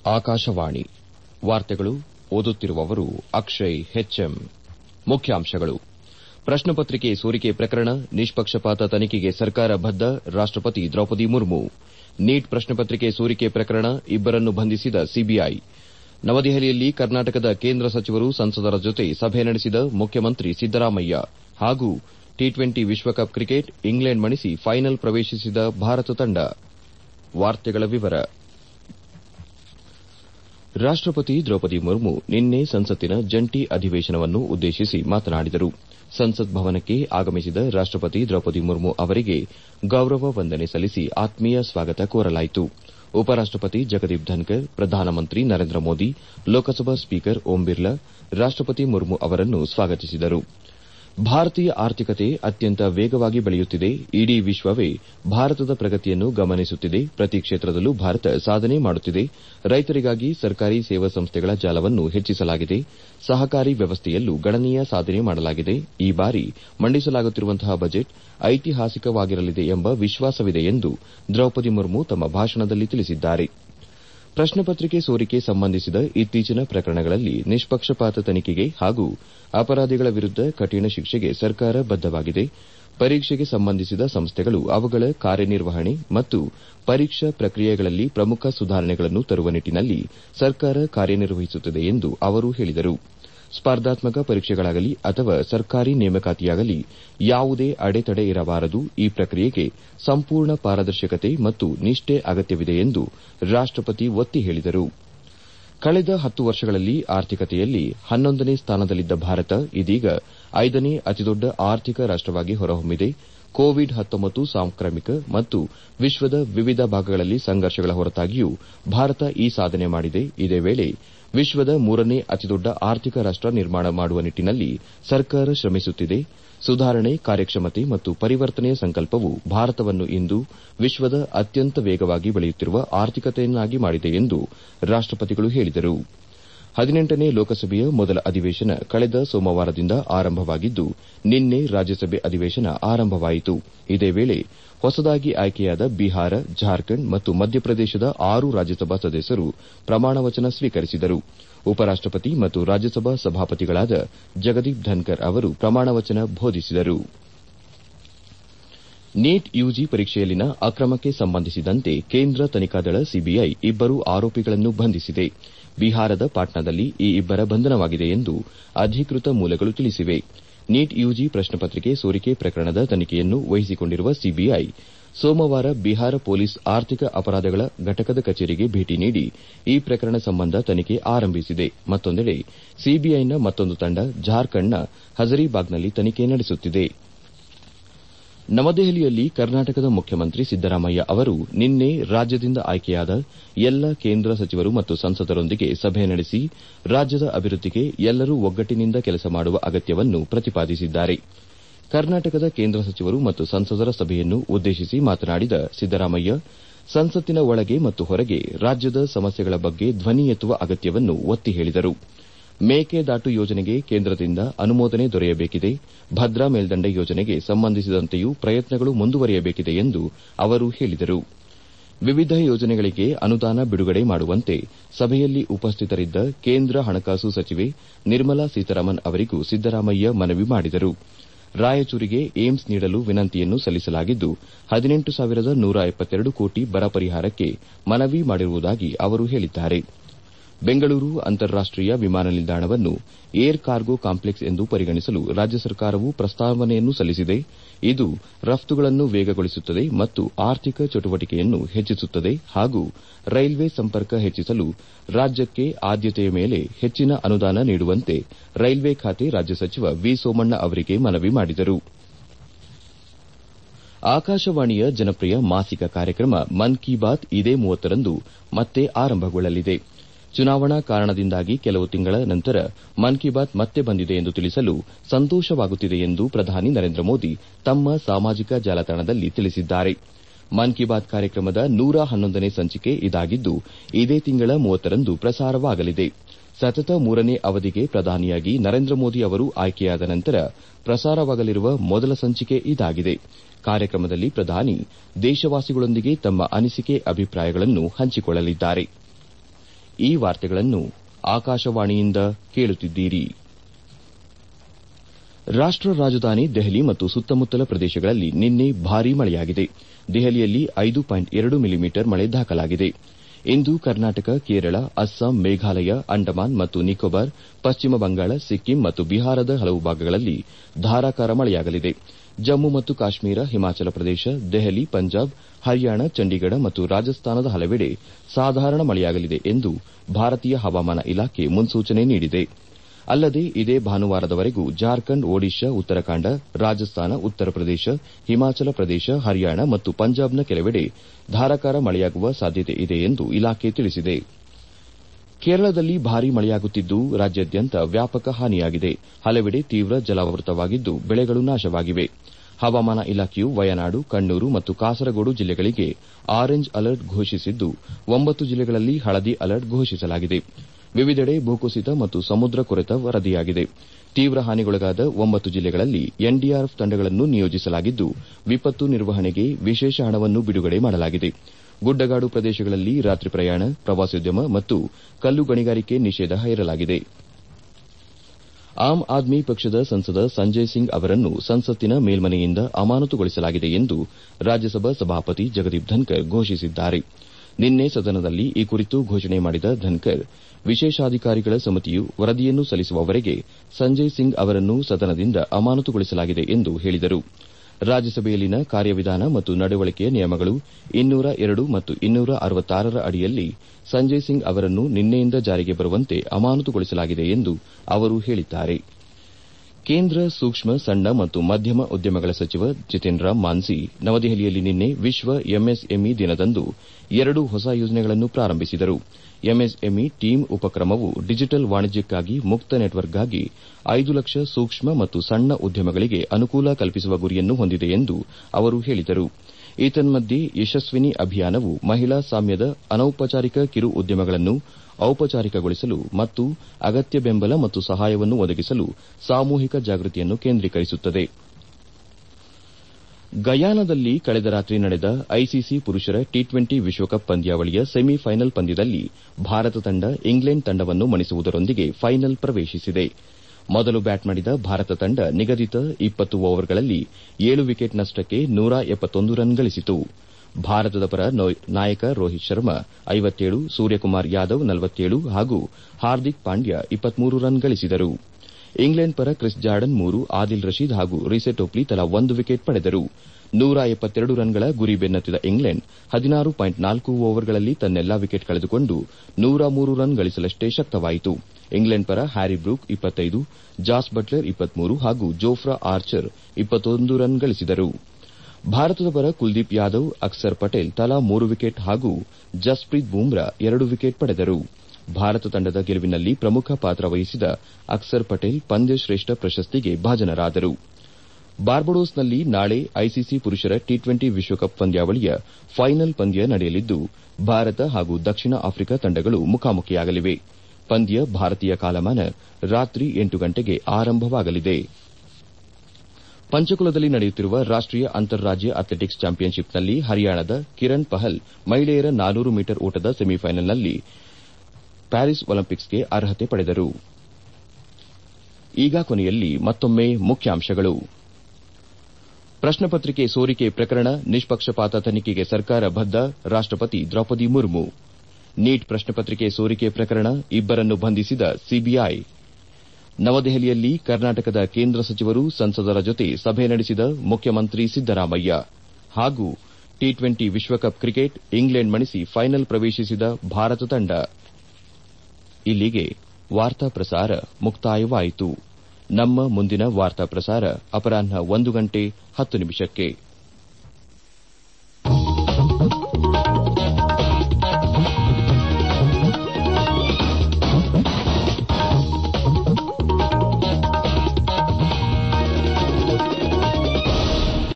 ಆಕಾಶವಾಣಿ ವಾರ್ತೆಗಳು ಓದುತ್ತಿರುವವರು ಅಕ್ಷಯ್ ಹೆಚ್ಎಂ ಮುಖ್ಯಾಂಶಗಳು ಪ್ರಶ್ನಪತ್ರಿಕೆ ಸೋರಿಕೆ ಪ್ರಕರಣ ನಿಷ್ಪಕ್ಷಪಾತ ತನಿಖೆಗೆ ಸರ್ಕಾರ ಬದ್ದ ರಾಷ್ಟಪತಿ ದ್ರೌಪದಿ ಮುರ್ಮು ನೀಟ್ ಪ್ರಶ್ನಪತ್ರಿಕೆ ಸೋರಿಕೆ ಪ್ರಕರಣ ಇಬ್ಬರನ್ನು ಬಂಧಿಸಿದ ಸಿಬಿಐ ನವದೆಹಲಿಯಲ್ಲಿ ಕರ್ನಾಟಕದ ಕೇಂದ್ರ ಸಚಿವರು ಸಂಸದರ ಜೊತೆ ಸಭೆ ನಡೆಸಿದ ಮುಖ್ಯಮಂತ್ರಿ ಸಿದ್ದರಾಮಯ್ಯ ಹಾಗೂ ಟಿ ಟ್ವೆಂಟಿ ವಿಶ್ವಕಪ್ ಕ್ರಿಕೆಟ್ ಇಂಗ್ಲೆಂಡ್ ಮಣಿಸಿ ಫೈನಲ್ ಪ್ರವೇಶಿಸಿದ ಭಾರತ ತಂಡ ರಾಷ್ಟಪತಿ ದ್ರೌಪದಿ ಮುರ್ಮು ನಿನ್ನೆ ಸಂಸತ್ತಿನ ಜಂಟಿ ಅಧಿವೇಶನವನ್ನು ಉದ್ದೇಶಿಸಿ ಮಾತನಾಡಿದರು ಸಂಸತ್ ಭವನಕ್ಕೆ ಆಗಮಿಸಿದ ರಾಷ್ಟಪತಿ ದ್ರೌಪದಿ ಮುರ್ಮು ಅವರಿಗೆ ಗೌರವ ವಂದನೆ ಸಲ್ಲಿಸಿ ಆತ್ಮೀಯ ಸ್ವಾಗತ ಕೋರಲಾಯಿತು ಉಪರಾಷ್ಟಪತಿ ಜಗದೀಪ್ ಧನ್ಕರ್ ಪ್ರಧಾನಮಂತ್ರಿ ನರೇಂದ್ರ ಮೋದಿ ಲೋಕಸಭಾ ಸ್ಪೀಕರ್ ಓಂ ಬಿರ್ಲಾ ರಾಷ್ಟಪತಿ ಮುರ್ಮು ಅವರನ್ನು ಸ್ವಾಗತಿಸಿದರು ಭಾರತೀಯ ಆರ್ಥಿಕತೆ ಅತ್ಯಂತ ವೇಗವಾಗಿ ಬೆಳೆಯುತ್ತಿದೆ ಇಡೀ ವಿಶ್ವವೇ ಭಾರತದ ಪ್ರಗತಿಯನ್ನು ಗಮನಿಸುತ್ತಿದೆ ಪ್ರತಿ ಕ್ಷೇತ್ರದಲ್ಲೂ ಭಾರತ ಸಾಧನೆ ಮಾಡುತ್ತಿದೆ ರೈತರಿಗಾಗಿ ಸರ್ಕಾರಿ ಸೇವಾ ಸಂಸ್ಥೆಗಳ ಜಾಲವನ್ನು ಹೆಚ್ಚಿಸಲಾಗಿದೆ ಸಹಕಾರಿ ವ್ಯವಸ್ಥೆಯಲ್ಲೂ ಗಣನೀಯ ಸಾಧನೆ ಮಾಡಲಾಗಿದೆ ಈ ಬಾರಿ ಮಂಡಿಸಲಾಗುತ್ತಿರುವಂತಹ ಬಜೆಟ್ ಐತಿಹಾಸಿಕವಾಗಿರಲಿದೆ ಎಂಬ ವಿಶ್ವಾಸವಿದೆ ಎಂದು ದ್ರೌಪದಿ ಮುರ್ಮು ತಮ್ಮ ಭಾಷಣದಲ್ಲಿ ತಿಳಿಸಿದ್ದಾರೆ ಪ್ರಶ್ನಪತ್ರಿಕೆ ಸೋರಿಕೆ ಸಂಬಂಧಿಸಿದ ಇತ್ತೀಚಿನ ಪ್ರಕರಣಗಳಲ್ಲಿ ನಿಷ್ಪಕ್ಷಪಾತ ತನಿಖೆಗೆ ಹಾಗೂ ಅಪರಾಧಿಗಳ ವಿರುದ್ದ ಕಠಿಣ ಶಿಕ್ಷೆಗೆ ಸರ್ಕಾರ ಬದ್ದವಾಗಿದೆ ಪರೀಕ್ಷೆಗೆ ಸಂಬಂಧಿಸಿದ ಸಂಸ್ಥೆಗಳು ಅವುಗಳ ಕಾರ್ಯನಿರ್ವಹಣೆ ಮತ್ತು ಪರೀಕ್ಷಾ ಪ್ರಕ್ರಿಯೆಗಳಲ್ಲಿ ಪ್ರಮುಖ ಸುಧಾರಣೆಗಳನ್ನು ತರುವ ನಿಟ್ಟನಲ್ಲಿ ಸರ್ಕಾರ ಕಾರ್ಯನಿರ್ವಹಿಸುತ್ತಿದೆ ಎಂದು ಅವರು ಹೇಳಿದರು ಸ್ಪರ್ಧಾತ್ಮಕ ಪರೀಕ್ಷೆಗಳಾಗಲಿ ಅಥವಾ ಸರ್ಕಾರಿ ನೇಮಕಾತಿಯಾಗಲಿ ಯಾವುದೇ ಅಡೆತಡೆ ಇರಬಾರದು ಈ ಪ್ರಕ್ರಿಯೆಗೆ ಸಂಪೂರ್ಣ ಪಾರದರ್ಶಕತೆ ಮತ್ತು ನಿಷ್ಠೆ ಅಗತ್ಯವಿದೆ ಎಂದು ರಾಷ್ಟಪತಿ ಒತ್ತಿ ಹೇಳಿದರು ಕಳೆದ ಹತ್ತು ವರ್ಷಗಳಲ್ಲಿ ಆರ್ಥಿಕತೆಯಲ್ಲಿ ಹನ್ನೊಂದನೇ ಸ್ಥಾನದಲ್ಲಿದ್ದ ಭಾರತ ಇದೀಗ ಐದನೇ ಅತಿದೊಡ್ಡ ಆರ್ಥಿಕ ರಾಷ್ಟವಾಗಿ ಹೊರಹೊಮ್ಮಿದೆ ಕೋವಿಡ್ ಸಾಂಕ್ರಾಮಿಕ ಮತ್ತು ವಿಶ್ವದ ವಿವಿಧ ಭಾಗಗಳಲ್ಲಿ ಸಂಘರ್ಷಗಳ ಹೊರತಾಗಿಯೂ ಭಾರತ ಈ ಸಾಧನೆ ಮಾಡಿದೆ ಇದೇ ವೇಳೆ ವಿಶ್ವದ ಮೂರನೇ ಅತಿದೊಡ್ಡ ಆರ್ಥಿಕ ರಾಷ್ಟ ನಿರ್ಮಾಣ ಮಾಡುವ ನಿಟ್ಟನಲ್ಲಿ ಸರ್ಕಾರ ಶ್ರಮಿಸುತ್ತಿದೆ ಸುಧಾರಣೆ ಕಾರ್ಯಕ್ಷಮತೆ ಮತ್ತು ಪರಿವರ್ತನೆಯ ಸಂಕಲ್ಪವು ಭಾರತವನ್ನು ಇಂದು ವಿಶ್ವದ ಅತ್ಯಂತ ವೇಗವಾಗಿ ಬೆಳೆಯುತ್ತಿರುವ ಆರ್ಥಿಕತೆಯನ್ನಾಗಿ ಮಾಡಿದೆ ಎಂದು ರಾಷ್ಟಪತಿಗಳು ಹೇಳಿದರು ಹದಿನೆಂಟನೇ ಲೋಕಸಭೆಯ ಮೊದಲ ಅಧಿವೇಶನ ಕಳೆದ ಸೋಮವಾರದಿಂದ ಆರಂಭವಾಗಿದ್ದು ನಿನ್ನೆ ರಾಜ್ಯಸಭೆ ಅಧಿವೇಶನ ಆರಂಭವಾಯಿತು ಇದೇ ವೇಳೆ ಹೊಸದಾಗಿ ಆಯ್ಕೆಯಾದ ಬಿಹಾರ ಜಾರ್ಖಂಡ್ ಮತ್ತು ಮಧ್ಯಪ್ರದೇಶದ ಆರು ರಾಜ್ಯಸಭಾ ಸದಸ್ಯರು ಪ್ರಮಾಣವಚನ ಸ್ವೀಕರಿಸಿದರು ಉಪರಾಷ್ಟಪತಿ ಮತ್ತು ರಾಜ್ಯಸಭಾ ಸಭಾಪತಿಗಳಾದ ಜಗದೀಪ್ ಧನ್ಕರ್ ಅವರು ಪ್ರಮಾಣವಚನ ಬೋಧಿಸಿದರು ನೀಟ್ ಯುಜಿ ಪರೀಕ್ಷೆಯಲ್ಲಿನ ಅಕ್ರಮಕ್ಕೆ ಸಂಬಂಧಿಸಿದಂತೆ ಕೇಂದ್ರ ತನಿಖಾ ದಳ ಸಿಬಿಐ ಇಬ್ಬರು ಆರೋಪಿಗಳನ್ನು ಬಂಧಿಸಿದೆ ಬಿಹಾರದ ಪಾಟ್ನಾದಲ್ಲಿ ಈ ಇಬ್ಬರ ಬಂಧನವಾಗಿದೆ ಎಂದು ಅಧಿಕೃತ ಮೂಲಗಳು ತಿಳಿಸಿವೆ ನೀಟ್ ಯುಜಿ ಪ್ರಶ್ನಪತ್ರಿಕೆ ಸೋರಿಕೆ ಪ್ರಕರಣದ ತನಿಖೆಯನ್ನು ವಹಿಸಿಕೊಂಡಿರುವ ಸಿಬಿಐ ಸೋಮವಾರ ಬಿಹಾರ ಪೊಲೀಸ್ ಆರ್ಥಿಕ ಅಪರಾಧಗಳ ಘಟಕದ ಕಚೇರಿಗೆ ಭೇಟಿ ನೀಡಿ ಈ ಪ್ರಕರಣ ಸಂಬಂಧ ತನಿಖೆ ಆರಂಭಿಸಿದೆ ಮತ್ತೊಂದೆಡೆ ಸಿಬಿಐನ ಮತ್ತೊಂದು ತಂಡ ಜಾರ್ಖಂಡ್ನ ಹಜರಿಬಾಗ್ನಲ್ಲಿ ತನಿಖೆ ನಡೆಸುತ್ತಿದೆ ನವದೆಹಲಿಯಲ್ಲಿ ಕರ್ನಾಟಕದ ಮುಖ್ಯಮಂತ್ರಿ ಸಿದ್ದರಾಮಯ್ಯ ಅವರು ನಿನ್ನೆ ರಾಜ್ಯದಿಂದ ಆಯ್ಕೆಯಾದ ಎಲ್ಲ ಕೇಂದ್ರ ಸಚಿವರು ಮತ್ತು ಸಂಸದರೊಂದಿಗೆ ಸಭೆ ನಡೆಸಿ ರಾಜ್ಯದ ಅಭಿವೃದ್ದಿಗೆ ಎಲ್ಲರೂ ಒಗ್ಗಟ್ಟಿನಿಂದ ಕೆಲಸ ಮಾಡುವ ಅಗತ್ಯವನ್ನು ಪ್ರತಿಪಾದಿಸಿದ್ದಾರೆ ಕರ್ನಾಟಕದ ಕೇಂದ್ರ ಸಚಿವರು ಮತ್ತು ಸಂಸದರ ಸಭೆಯನ್ನು ಉದ್ದೇಶಿಸಿ ಮಾತನಾಡಿದ ಸಿದ್ದರಾಮಯ್ಯ ಸಂಸತ್ತಿನ ಒಳಗೆ ಮತ್ತು ಹೊರಗೆ ರಾಜ್ಯದ ಸಮಸ್ಯೆಗಳ ಬಗ್ಗೆ ಧ್ವನಿ ಎತ್ತುವ ಅಗತ್ಯವನ್ನು ಒತ್ತಿ ಹೇಳಿದರು ಮೇಕೆದಾಟು ಯೋಜನೆಗೆ ಕೇಂದ್ರದಿಂದ ಅನುಮೋದನೆ ದೊರೆಯಬೇಕಿದೆ ಭದ್ರಾ ಮೇಲ್ದಂಡೆ ಯೋಜನೆಗೆ ಸಂಬಂಧಿಸಿದಂತೆಯೂ ಪ್ರಯತ್ನಗಳು ಮುಂದುವರಿಯಬೇಕಿದೆ ಎಂದು ಅವರು ಹೇಳಿದರು ವಿವಿಧ ಯೋಜನೆಗಳಿಗೆ ಅನುದಾನ ಬಿಡುಗಡೆ ಮಾಡುವಂತೆ ಸಭೆಯಲ್ಲಿ ಉಪಸ್ಥಿತರಿದ್ದ ಕೇಂದ್ರ ಹಣಕಾಸು ಸಚಿವೆ ನಿರ್ಮಲಾ ಸೀತಾರಾಮನ್ ಅವರಿಗೂ ಸಿದ್ದರಾಮಯ್ಯ ಮನವಿ ಮಾಡಿದರು ರಾಯಚೂರಿಗೆ ಏಮ್ಸ್ ನೀಡಲು ವಿನಂತಿಯನ್ನು ಸಲ್ಲಿಸಲಾಗಿದ್ದು ಹದಿನೆಂಟು ಸಾವಿರದ ನೂರ ಎಪ್ಪತ್ತೆರಡು ಕೋಟಿ ಬರ ಪರಿಹಾರಕ್ಕೆ ಮನವಿ ಮಾಡಿರುವುದಾಗಿ ಅವರು ಹೇಳಿದ್ದಾರೆ ಬೆಂಗಳೂರು ಅಂತಾರಾಷ್ಟೀಯ ವಿಮಾನ ನಿಲ್ದಾಣವನ್ನು ಏರ್ ಕಾರ್ಗೋ ಕಾಂಪ್ಲೆಕ್ಸ್ ಎಂದು ಪರಿಗಣಿಸಲು ರಾಜ್ಯ ಸರ್ಕಾರವು ಪ್ರಸ್ತಾವನೆಯನ್ನು ಸಲ್ಲಿಸಿದೆ ಇದು ರಫ್ತುಗಳನ್ನು ವೇಗಗೊಳಿಸುತ್ತದೆ ಮತ್ತು ಆರ್ಥಿಕ ಚಟುವಟಿಕೆಯನ್ನು ಹೆಚ್ಚಿಸುತ್ತದೆ ಹಾಗೂ ರೈಲ್ವೆ ಸಂಪರ್ಕ ಹೆಚ್ಚಿಸಲು ರಾಜ್ಯಕ್ಕೆ ಆದ್ಯತೆಯ ಮೇಲೆ ಹೆಚ್ಚಿನ ಅನುದಾನ ನೀಡುವಂತೆ ರೈಲ್ವೆ ಖಾತೆ ರಾಜ್ಯ ಸಚಿವ ವಿ ಸೋಮಣ್ಣ ಅವರಿಗೆ ಮನವಿ ಮಾಡಿದರು ಆಕಾಶವಾಣಿಯ ಜನಪ್ರಿಯ ಮಾಸಿಕ ಕಾರ್ಯಕ್ರಮ ಮನ್ ಕಿ ಬಾತ್ ಇದೇ ಮೂವತ್ತರಂದು ಮತ್ತೆ ಆರಂಭಗೊಳ್ಳಲಿದೆ ಚುನಾವಣಾ ಕಾರಣದಿಂದಾಗಿ ಕೆಲವು ತಿಂಗಳ ನಂತರ ಮನ್ ಕಿ ಬಾತ್ ಮತ್ತೆ ಬಂದಿದೆ ಎಂದು ತಿಳಿಸಲು ಸಂತೋಷವಾಗುತ್ತಿದೆ ಎಂದು ಪ್ರಧಾನಿ ನರೇಂದ್ರ ಮೋದಿ ತಮ್ಮ ಸಾಮಾಜಿಕ ಜಾಲತಾಣದಲ್ಲಿ ತಿಳಿಸಿದ್ದಾರೆ ಮನ್ ಕಿ ಬಾತ್ ಕಾರ್ಯಕ್ರಮದ ನೂರ ಹನ್ನೊಂದನೇ ಸಂಚಿಕೆ ಇದಾಗಿದ್ದು ಇದೇ ತಿಂಗಳ ಮೂವತ್ತರಂದು ಪ್ರಸಾರವಾಗಲಿದೆ ಸತತ ಮೂರನೇ ಅವಧಿಗೆ ಪ್ರಧಾನಿಯಾಗಿ ನರೇಂದ್ರ ಮೋದಿ ಅವರು ಆಯ್ಕೆಯಾದ ನಂತರ ಪ್ರಸಾರವಾಗಲಿರುವ ಮೊದಲ ಸಂಚಿಕೆ ಇದಾಗಿದೆ ಕಾರ್ಯಕ್ರಮದಲ್ಲಿ ಪ್ರಧಾನಿ ದೇಶವಾಸಿಗಳೊಂದಿಗೆ ತಮ್ಮ ಅನಿಸಿಕೆ ಅಭಿಪ್ರಾಯಗಳನ್ನು ಹಂಚಿಕೊಳ್ಳಲಿದ್ದಾರೆ ಈ ವಾರ್ತೆಗಳನ್ನು ಆಕಾಶವಾಣಿಯಿಂದ ಕೇಳುತ್ತಿದ್ದೀರಿ ರಾಷ್ಟ ರಾಜಧಾನಿ ದೆಹಲಿ ಮತ್ತು ಸುತ್ತಮುತ್ತಲ ಪ್ರದೇಶಗಳಲ್ಲಿ ನಿನ್ನೆ ಭಾರೀ ಮಳೆಯಾಗಿದೆ ದೆಹಲಿಯಲ್ಲಿ ಐದು ಪಾಯಿಂಟ್ ಎರಡು ಮಿಲಿಮೀಟರ್ ಮಳೆ ದಾಖಲಾಗಿದೆ ಇಂದು ಕರ್ನಾಟಕ ಕೇರಳ ಅಸ್ಸಾಂ ಮೇಘಾಲಯ ಅಂಡಮಾನ್ ಮತ್ತು ನಿಕೋಬಾರ್ ಪಶ್ಚಿಮ ಬಂಗಾಳ ಸಿಕ್ಕಿಂ ಮತ್ತು ಬಿಹಾರದ ಹಲವು ಭಾಗಗಳಲ್ಲಿ ಧಾರಾಕಾರ ಮಳೆಯಾಗಲಿದೆ ಜಮ್ಮು ಮತ್ತು ಕಾಶ್ಮೀರ ಹಿಮಾಚಲ ಪ್ರದೇಶ ದೆಹಲಿ ಪಂಜಾಬ್ ಹರಿಯಾಣ ಚಂಡೀಗಢ ಮತ್ತು ರಾಜಸ್ಥಾನದ ಹಲವೆಡೆ ಸಾಧಾರಣ ಮಳೆಯಾಗಲಿದೆ ಎಂದು ಭಾರತೀಯ ಹವಾಮಾನ ಇಲಾಖೆ ಮುನ್ಸೂಚನೆ ನೀಡಿದೆ ಅಲ್ಲದೆ ಇದೇ ಭಾನುವಾರದವರೆಗೂ ಜಾರ್ಖಂಡ್ ಒಡಿಶಾ ಉತ್ತರಾಖಂಡ ರಾಜಸ್ಥಾನ ಉತ್ತರ ಪ್ರದೇಶ ಹಿಮಾಚಲ ಪ್ರದೇಶ ಹರಿಯಾಣ ಮತ್ತು ಪಂಜಾಬ್ನ ಕೆಲವೆಡೆ ಧಾರಾಕಾರ ಮಳೆಯಾಗುವ ಸಾಧ್ಯತೆ ಇದೆ ಎಂದು ಇಲಾಖೆ ತಿಳಿಸಿದೆ ಕೇರಳದಲ್ಲಿ ಭಾರೀ ಮಳೆಯಾಗುತ್ತಿದ್ದು ರಾಜ್ಯಾದ್ಯಂತ ವ್ಯಾಪಕ ಹಾನಿಯಾಗಿದೆ ಹಲವೆಡೆ ತೀವ್ರ ಜಲಾವೃತವಾಗಿದ್ದು ಬೆಳೆಗಳು ನಾಶವಾಗಿವೆ ಹವಾಮಾನ ಇಲಾಖೆಯು ವಯನಾಡು ಕಣ್ಣೂರು ಮತ್ತು ಕಾಸರಗೋಡು ಜಿಲ್ಲೆಗಳಿಗೆ ಆರೆಂಜ್ ಅಲರ್ಟ್ ಘೋಷಿಸಿದ್ದು ಒಂಬತ್ತು ಜಿಲ್ಲೆಗಳಲ್ಲಿ ಹಳದಿ ಅಲರ್ಟ್ ಘೋಷಿಸಲಾಗಿದೆ ವಿವಿಧೆಡೆ ಭೂಕುಸಿತ ಮತ್ತು ಸಮುದ್ರ ಕೊರೆತ ವರದಿಯಾಗಿದೆ ತೀವ್ರ ಹಾನಿಗೊಳಗಾದ ಒಂಬತ್ತು ಜಿಲ್ಲೆಗಳಲ್ಲಿ ಎನ್ಡಿಆರ್ಎಫ್ ತಂಡಗಳನ್ನು ನಿಯೋಜಿಸಲಾಗಿದ್ದು ವಿಪತ್ತು ನಿರ್ವಹಣೆಗೆ ವಿಶೇಷ ಹಣವನ್ನು ಬಿಡುಗಡೆ ಮಾಡಲಾಗಿದೆ ಗುಡ್ಡಗಾಡು ಪ್ರದೇಶಗಳಲ್ಲಿ ರಾತ್ರಿ ಪ್ರಯಾಣ ಪ್ರವಾಸೋದ್ಯಮ ಮತ್ತು ಕಲ್ಲು ಗಣಿಗಾರಿಕೆ ನಿಷೇಧ ಹೇರಲಾಗಿದೆ ಆಮ್ ಆದ್ಮಿ ಪಕ್ಷದ ಸಂಸದ ಸಂಜಯ್ ಸಿಂಗ್ ಅವರನ್ನು ಸಂಸತ್ತಿನ ಮೇಲ್ಮನೆಯಿಂದ ಅಮಾನತುಗೊಳಿಸಲಾಗಿದೆ ಎಂದು ರಾಜ್ಯಸಭಾ ಸಭಾಪತಿ ಜಗದೀಪ್ ಧನ್ಕರ್ ಘೋಷಿಸಿದ್ದಾರೆ ನಿನ್ನೆ ಸದನದಲ್ಲಿ ಈ ಕುರಿತು ಘೋಷಣೆ ಮಾಡಿದ ಧನ್ಕರ್ ವಿಶೇಷಾಧಿಕಾರಿಗಳ ಸಮಿತಿಯು ವರದಿಯನ್ನು ಸಲ್ಲಿಸುವವರೆಗೆ ಸಂಜಯ್ ಸಿಂಗ್ ಅವರನ್ನು ಸದನದಿಂದ ಅಮಾನತುಗೊಳಿಸಲಾಗಿದೆ ಎಂದು ಹೇಳಿದರು ರಾಜ್ಯಸಭೆಯಲ್ಲಿನ ಕಾರ್ಯವಿಧಾನ ಮತ್ತು ನಡವಳಿಕೆಯ ನಿಯಮಗಳು ಇನ್ನೂರ ಎರಡು ಮತ್ತು ಇನ್ನೂರ ಅರವತ್ತಾರರ ಅಡಿಯಲ್ಲಿ ಸಂಜಯ್ ಸಿಂಗ್ ಅವರನ್ನು ನಿನ್ನೆಯಿಂದ ಜಾರಿಗೆ ಬರುವಂತೆ ಅಮಾನತುಗೊಳಿಸಲಾಗಿದೆ ಎಂದು ಅವರು ಹೇಳಿದ್ದಾರೆ ಕೇಂದ್ರ ಸೂಕ್ಷ್ಮ ಸಣ್ಣ ಮತ್ತು ಮಧ್ಯಮ ಉದ್ಯಮಗಳ ಸಚಿವ ಜಿತೇನ್ ರಾಮ್ ಮಾನ್ಸಿ ನವದೆಹಲಿಯಲ್ಲಿ ನಿನ್ನೆ ವಿಶ್ವ ಎಂಎಸ್ಎಂಇ ದಿನದಂದು ಎರಡು ಹೊಸ ಯೋಜನೆಗಳನ್ನು ಪ್ರಾರಂಭಿಸಿದರು ಎಂಎಸ್ಎಂಇ ಟೀಮ್ ಉಪಕ್ರಮವು ಡಿಜಿಟಲ್ ವಾಣಿಜ್ಯಕ್ಕಾಗಿ ಮುಕ್ತ ನೆಟ್ವರ್ಕ್ಗಾಗಿ ಐದು ಲಕ್ಷ ಸೂಕ್ಷ್ಮ ಮತ್ತು ಸಣ್ಣ ಉದ್ಯಮಗಳಿಗೆ ಅನುಕೂಲ ಕಲ್ಪಿಸುವ ಗುರಿಯನ್ನು ಹೊಂದಿದೆ ಎಂದು ಅವರು ಹೇಳಿದರು ಏತನ್ಮಧ್ಯೆ ಯಶಸ್ವಿನಿ ಅಭಿಯಾನವು ಮಹಿಳಾ ಸಾಮ್ಯದ ಅನೌಪಚಾರಿಕ ಕಿರು ಉದ್ಯಮಗಳನ್ನು ಔಪಚಾರಿಕಗೊಳಿಸಲು ಮತ್ತು ಅಗತ್ಯ ಬೆಂಬಲ ಮತ್ತು ಸಹಾಯವನ್ನು ಒದಗಿಸಲು ಸಾಮೂಹಿಕ ಜಾಗೃತಿಯನ್ನು ಕೇಂದ್ರೀಕರಿಸುತ್ತದೆ ಗಯಾನದಲ್ಲಿ ಕಳೆದ ರಾತ್ರಿ ನಡೆದ ಐಸಿಸಿ ಪುರುಷರ ಟಿ ಟ್ವೆಂಟಿ ವಿಶ್ವಕಪ್ ಪಂದ್ಯಾವಳಿಯ ಸೆಮಿಫೈನಲ್ ಪಂದ್ಯದಲ್ಲಿ ಭಾರತ ತಂಡ ಇಂಗ್ಲೆಂಡ್ ತಂಡವನ್ನು ಮಣಿಸುವುದರೊಂದಿಗೆ ಫೈನಲ್ ಪ್ರವೇಶಿಸಿದೆ ಮೊದಲು ಬ್ಯಾಟ್ ಮಾಡಿದ ಭಾರತ ತಂಡ ನಿಗದಿತ ಇಪ್ಪತ್ತು ಓವರ್ಗಳಲ್ಲಿ ಏಳು ವಿಕೆಟ್ ನಷ್ಟಕ್ಕೆ ನೂರ ಎಪ್ಪತ್ತೊಂದು ರನ್ ಗಳಿಸಿತು ಭಾರತದ ಪರ ನಾಯಕ ರೋಹಿತ್ ಶರ್ಮಾ ಐವತ್ತೇಳು ಸೂರ್ಯಕುಮಾರ್ ಯಾದವ್ ನಲವತ್ತೇಳು ಹಾಗೂ ಹಾರ್ದಿಕ್ ಪಾಂಡ್ಯ ಇಪ್ಪತ್ಮೂರು ರನ್ ಗಳಿಸಿದರು ಇಂಗ್ಲೆಂಡ್ ಪರ ಕ್ರಿಸ್ ಜಾರ್ಡನ್ ಮೂರು ಆದಿಲ್ ರಶೀದ್ ಹಾಗೂ ರಿಸೆಟ್ ಒಪ್ಲಿ ತಲಾ ಒಂದು ವಿಕೆಟ್ ಪಡೆದರು ನೂರ ಎಪ್ಪತ್ತೆರಡು ರನ್ಗಳ ಗುರಿ ಬೆನ್ನತ್ತಿದ ಇಂಗ್ಲೆಂಡ್ ಹದಿನಾರು ಪಾಯಿಂಟ್ ನಾಲ್ಕು ಓವರ್ಗಳಲ್ಲಿ ತನ್ನೆಲ್ಲಾ ವಿಕೆಟ್ ಕಳೆದುಕೊಂಡು ನೂರ ಮೂರು ರನ್ ಗಳಿಸಲಷ್ಟೇ ಶಕ್ತವಾಯಿತು ಇಂಗ್ಲೆಂಡ್ ಪರ ಹ್ಯಾರಿ ಬ್ರೂಕ್ ಇಪ್ಪತ್ತೈದು ಜಾಸ್ ಬಟ್ಲರ್ ಇಪ್ಪತ್ಮೂರು ಹಾಗೂ ಜೋಫ್ರಾ ಆರ್ಚರ್ ಇಪ್ಪತ್ತೊಂದು ರನ್ ಗಳಿಸಿದರು ಭಾರತದ ಪರ ಕುಲ್ದೀಪ್ ಯಾದವ್ ಅಕ್ಸರ್ ಪಟೇಲ್ ತಲಾ ಮೂರು ವಿಕೆಟ್ ಹಾಗೂ ಜಸ್ಪ್ರೀತ್ ಬೂಮ್ರಾ ಎರಡು ವಿಕೆಟ್ ಪಡೆದರು ಭಾರತ ತಂಡದ ಗೆಲುವಿನಲ್ಲಿ ಪ್ರಮುಖ ಪಾತ್ರ ವಹಿಸಿದ ಅಕ್ಸರ್ ಪಟೇಲ್ ಪಂದ್ಯಶ್ರೇಷ್ಠ ಪ್ರಶಸ್ತಿಗೆ ಭಾಜನರಾದರು ಬಾರ್ಬಡೋಸ್ನಲ್ಲಿ ನಾಳೆ ಐಸಿಸಿ ಪುರುಷರ ಟಿ ಟ್ವೆಂಟಿ ವಿಶ್ವಕಪ್ ಪಂದ್ಯಾವಳಿಯ ಫೈನಲ್ ಪಂದ್ಯ ನಡೆಯಲಿದ್ದು ಭಾರತ ಹಾಗೂ ದಕ್ಷಿಣ ಆಫ್ರಿಕಾ ತಂಡಗಳು ಮುಖಾಮುಖಿಯಾಗಲಿವೆ ಪಂದ್ಯ ಭಾರತೀಯ ಕಾಲಮಾನ ರಾತ್ರಿ ಎಂಟು ಗಂಟೆಗೆ ಆರಂಭವಾಗಲಿದೆ ಪಂಚಕುಲದಲ್ಲಿ ನಡೆಯುತ್ತಿರುವ ರಾಷ್ಟೀಯ ಅಂತಾರಾಜ್ಯ ಅಥ್ಲೆಟಿಕ್ಸ್ ಚಾಂಪಿಯನ್ಶಿಪ್ನಲ್ಲಿ ಹರಿಯಾಣದ ಕಿರಣ್ ಪಹಲ್ ಮಹಿಳೆಯರ ನಾನೂರು ಮೀಟರ್ ಓಟದ ಸೆಮಿಫೈನಲ್ನಲ್ಲಿ ಪ್ಯಾರಿಸ್ ಒಲಿಂಪಿಕ್ಸ್ಗೆ ಅರ್ಹತೆ ಪಡೆದರು ಈಗ ಕೊನೆಯಲ್ಲಿ ಮತ್ತೊಮ್ಮೆ ಮುಖ್ಯಾಂಶಗಳು ಪ್ರಶ್ನಪತ್ರಿಕೆ ಸೋರಿಕೆ ಪ್ರಕರಣ ನಿಷ್ಪಕ್ಷಪಾತ ತನಿಖೆಗೆ ಸರ್ಕಾರ ಬದ್ದ ರಾಷ್ಟಪತಿ ದ್ರೌಪದಿ ಮುರ್ಮು ನೀಟ್ ಪ್ರಶ್ನಪತ್ರಿಕೆ ಸೋರಿಕೆ ಪ್ರಕರಣ ಇಬ್ಬರನ್ನು ಬಂಧಿಸಿದ ಸಿಬಿಐ ನವದೆಹಲಿಯಲ್ಲಿ ಕರ್ನಾಟಕದ ಕೇಂದ್ರ ಸಚಿವರು ಸಂಸದರ ಜೊತೆ ಸಭೆ ನಡೆಸಿದ ಮುಖ್ಯಮಂತ್ರಿ ಸಿದ್ದರಾಮಯ್ಯ ಹಾಗೂ ಟಿ ಟ್ವೆಂಟಿ ವಿಶ್ವಕಪ್ ಕ್ರಿಕೆಟ್ ಇಂಗ್ಲೆಂಡ್ ಮಣಿಸಿ ಫೈನಲ್ ಪ್ರವೇಶಿಸಿದ ಭಾರತ ತಂಡ ಇಲ್ಲಿಗೆ ವಾರ್ತಾ ಪ್ರಸಾರ ಮುಕ್ತಾಯವಾಯಿತು ನಮ್ಮ ಮುಂದಿನ ವಾರ್ತಾ ಪ್ರಸಾರ ಅಪರಾಹ್ನ ಒಂದು ಗಂಟೆ ಹತ್ತು ನಿಮಿಷಕ್ಕೆ